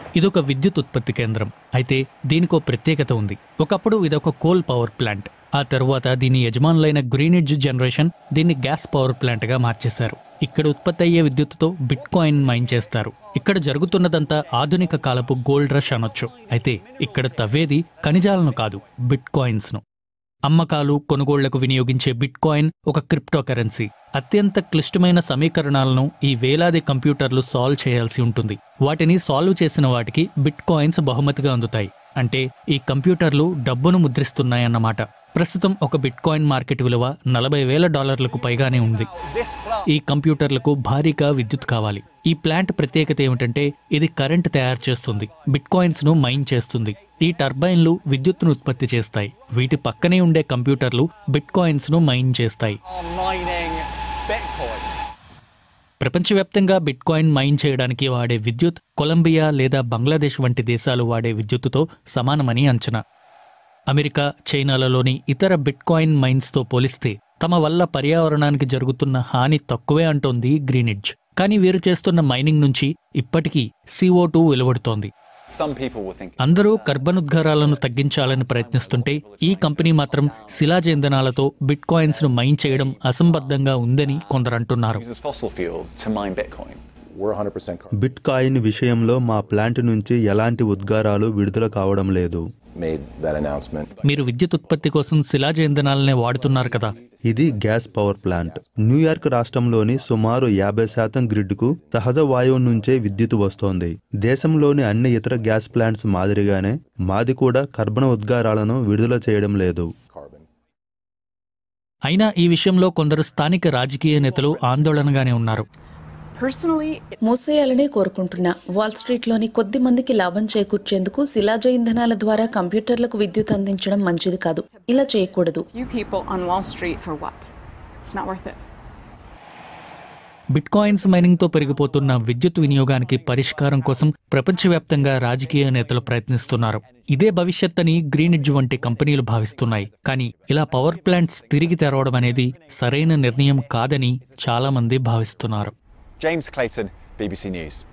ఇదొక విద్యుత్ ఉత్పత్తి కేంద్రం అయితే దీనికో ప్రత్యేకత ఉంది ఒకప్పుడు ఇదొక కోల్ పవర్ ప్లాంట్ ఆ తరువాత దీని యజమానులైన గ్రీనిడ్జ్ జనరేషన్ దీన్ని గ్యాస్ పవర్ ప్లాంట్గా మార్చేశారు ఇక్కడ ఉత్పత్తి అయ్యే విద్యుత్తుతో బిట్ కాయిన్ మైన్ చేస్తారు ఇక్కడ జరుగుతున్నదంతా ఆధునిక కాలపు గోల్డ్ రష్ అనొచ్చు అయితే ఇక్కడ తవ్వేది ఖనిజాలను కాదు బిట్ కాయిన్స్ను అమ్మకాలు కొనుగోళ్లకు వినియోగించే బిట్ కాయిన్ ఒక క్రిప్టో కరెన్సీ అత్యంత క్లిష్టమైన సమీకరణాలను ఈ వేలాది కంప్యూటర్లు సాల్వ్ చేయాల్సి ఉంటుంది వాటిని సాల్వ్ చేసిన వాటికి బిట్ కాయిన్స్ బహుమతిగా అందుతాయి అంటే ఈ కంప్యూటర్లు డబ్బును ముద్రిస్తున్నాయన్నమాట ప్రస్తుతం ఒక బిట్ కాయిన్ మార్కెట్ విలువ నలభై వేల డాలర్లకు పైగానే ఉంది ఈ కంప్యూటర్లకు భారీగా విద్యుత్ కావాలి ఈ ప్లాంట్ ప్రత్యేకత ఏమిటంటే ఇది కరెంట్ తయారు చేస్తుంది బిట్ కాయిన్స్ ను మైన్ చేస్తుంది ఈ టర్బైన్లు విద్యుత్తును ఉత్పత్తి చేస్తాయి వీటి పక్కనే ఉండే కంప్యూటర్లు బిట్ కాయిన్స్ ను మైన్ చేస్తాయి are mining Bitcoin. ప్రపంచవ్యాప్తంగా బిట్ కాయిన్ మైన్ చేయడానికి వాడే విద్యుత్ కొలంబియా లేదా బంగ్లాదేశ్ వంటి దేశాలు వాడే విద్యుత్తుతో సమానమని అంచనా అమెరికా చైనాలలోని ఇతర బిట్ కాయిన్ మైన్స్తో పోలిస్తే తమ వల్ల పర్యావరణానికి జరుగుతున్న హాని తక్కువే అంటోంది గ్రీనిడ్జ్ కానీ వీరు చేస్తున్న మైనింగ్ నుంచి ఇప్పటికీ CO2 టూ వెలువడుతోంది Some people will think అందరూ కర్బనుద్గారాలను తగ్గించాలని ప్రయత్నిస్తుంటే ఈ కంపెనీ మాత్రం శిలాజ ఇంధనాలతో బిట్ కాయిన్స్ ను మైన్ చేయడం అసంబద్ధంగా ఉందని కొందరు అంటున్నారు it uses fossil fuels to mine Bitcoin. We're 100% carbon. Bitcoin విషయంలో మా ప్లాంట్ నుంచి ఎలాంటి ఉద్గారాలు విడుదల కావడం లేదు Made that announcement. మీరు విద్యుత్ ఉత్పత్తి కోసం శిలాజ ఇంధనాలనే వాడుతున్నారు కదా ఇది గ్యాస్ పవర్ ప్లాంట్ న్యూయార్క్ రాష్ట్రంలోని సుమారు యాభై శాతం గ్రిడ్కు సహజ వాయువు నుంచే విద్యుత్ వస్తోంది దేశంలోని అన్ని ఇతర గ్యాస్ ప్లాంట్స్ మాదిరిగానే మాది కూడా కర్బన ఉద్గారాలను విడుదల చేయడం లేదు Carbon. అయినా ఈ విషయంలో కొందరు స్థానిక రాజకీయ నేతలు ఆందోళనగానే ఉన్నారు Personally, మూసేయాలనే కోరుకుంటున్నా వాల్ స్ట్రీట్లోని కొద్ది మందికి లాభం చేకూర్చేందుకు శిలాజ ఇంధనాల ద్వారా కంప్యూటర్లకు విద్యుత్ అందించడం మంచిది కాదు ఇలా చేయకూడదు few people on Wall Street for what? It's not worth it. Bitcoins మైనింగ్తో పెరిగిపోతున్న విద్యుత్ వినియోగానికి పరిష్కారం కోసం ప్రపంచవ్యాప్తంగా రాజకీయ నేతలు ప్రయత్నిస్తున్నారు ఇదే భవిష్యత్ అని గ్రీనిడ్జ్ వంటి కంపెనీలు భావిస్తున్నాయి కానీ ఇలా పవర్ ప్లాంట్స్ తిరిగి తెరవడం అనేది సరైన నిర్ణయం కాదని చాలా మంది భావిస్తున్నారు James Clayton, BBC News.